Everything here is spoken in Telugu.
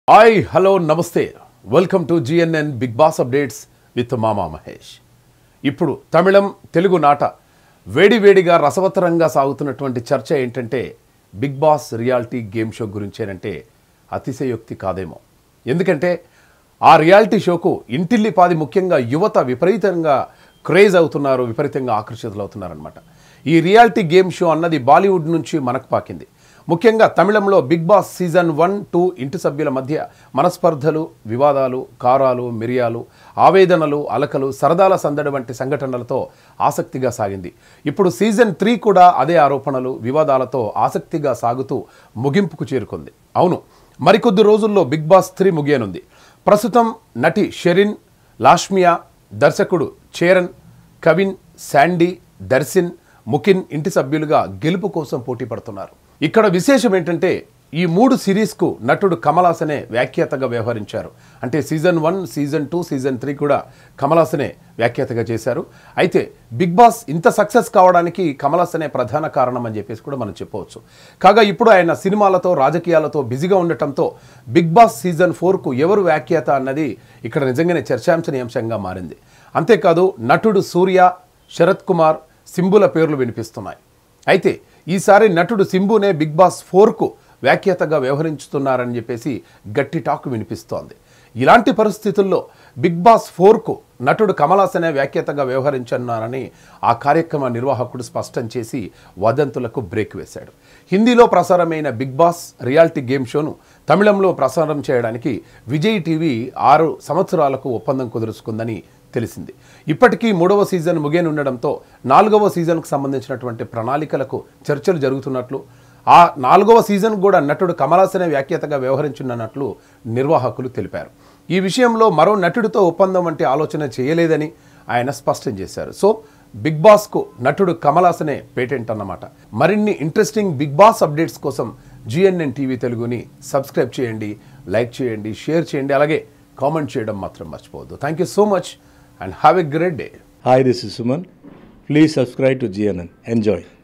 Hi hello namaste welcome to GNN Bigg Boss updates with Mama Mahesh ఇప్పుడు తమిళం తెలుగు నాట వేడివేడిగా రసవత్తరంగా సాగుతున్నటువంటి చర్చ ఏంటంటే Bigg Boss reality game show గురించేనంటే అతిశయోక్తి కాదేమో ఎందుకంటే ఆ రియాలిటీ షోకు ఇంటిల్లిపాది ముఖ్యంగా యువత విపరీతంగా క్రేజ్ అవుతున్నారు విపరీతంగా ఆకర్షితులు అవుతున్నారనమాట ఈ రియాలిటీ గేమ్ షో అన్నది బాలీవుడ్ నుంచి మనకు పాకింది ముఖ్యంగా తమిళంలో Bigg Boss season one two ఇంటి సభ్యుల మధ్య మనస్పర్ధలు వివాదాలు కారాలు మిరియాలు ఆవేదనలు అలకలు సరదాల సందడి వంటి సంఘటనలతో ఆసక్తిగా సాగింది ఇప్పుడు సీజన్ త్రీ కూడా అదే ఆరోపణలు వివాదాలతో ఆసక్తిగా సాగుతూ ముగింపుకు చేరుకుంది అవును మరికొద్ది రోజుల్లో బిగ్ బాస్ త్రీ ముగియనుంది ప్రస్తుతం నటి షెరిన్ లాష్మియా దర్శకుడు చేరన్ కవిన్ శాండీ దర్శిన్ ముకిన్ ఇంటి సభ్యులుగా గెలుపు కోసం పోటీ పడుతున్నారు ఇక్కడ విశేషం ఏంటంటే ఈ మూడు సిరీస్కు నటుడు కమలాసనే వ్యాఖ్యాతగా వ్యవహరించారు అంటే season one season two season three కూడా కమలాసనే వ్యాఖ్యాతగా చేశారు అయితే బిగ్ బాస్ ఇంత సక్సెస్ కావడానికి కమలాసనే ప్రధాన కారణం అని చెప్పేసి కూడా మనం చెప్పవచ్చు కాగా ఇప్పుడు ఆయన సినిమాలతో రాజకీయాలతో బిజీగా ఉండటంతో బిగ్ బాస్ సీజన్ ఫోర్కు ఎవరు వ్యాఖ్యాత అన్నది ఇక్కడ నిజంగానే చర్చాంశనీయాంశంగా మారింది అంతేకాదు నటుడు సూర్య శరత్ కుమార్ సింబుల పేర్లు వినిపిస్తున్నాయి అయితే ఈసారి నటుడు సింబునే బిగ్ బాస్ ఫోర్కు వ్యాఖ్యాతగా వ్యవహరించుతున్నారని చెప్పేసి గట్టి టాక్ వినిపిస్తోంది ఇలాంటి పరిస్థితుల్లో బిగ్ బాస్ ఫోర్కు నటుడు కమలాసనే వ్యాఖ్యాతగా వ్యవహరించనున్నారని ఆ కార్యక్రమ నిర్వాహకుడు స్పష్టం చేసి వదంతులకు బ్రేక్ వేశాడు హిందీలో ప్రసారమైన బిగ్ బాస్ రియాలిటీ గేమ్ షోను తమిళంలో ప్రసారం చేయడానికి విజయ్ టీవీ ఆరు సంవత్సరాలకు ఒప్పందం కుదుర్చుకుందని తెలిసింది ఇప్పటికీ మూడవ సీజన్ ముగియనుండడంతో నాలుగవ సీజన్కు సంబంధించినటువంటి ప్రణాళికలకు చర్చలు జరుగుతున్నట్లు ఆ నాలుగవ సీజన్ కూడా నటుడు కమలాసనే వ్యాఖ్యాతగా వ్యవహరించున్నట్లు నిర్వాహకులు తెలిపారు ఈ విషయంలో మరో నటుడితో ఒప్పందం వంటి ఆలోచన చేయలేదని ఆయన స్పష్టం చేశారు సో బిగ్ బాస్కు నటుడు కమలాసనే పేటెంట్ అన్నమాట మరిన్ని ఇంట్రెస్టింగ్ బిగ్ బాస్ అప్డేట్స్ కోసం జిఎన్ఎన్ టీవీ తెలుగుని సబ్స్క్రైబ్ చేయండి లైక్ చేయండి షేర్ చేయండి అలాగే కామెంట్ చేయడం మాత్రం మర్చిపోవద్దు thank you so much and have a great day Hi, this is Suman. Please subscribe to GNN. Enjoy.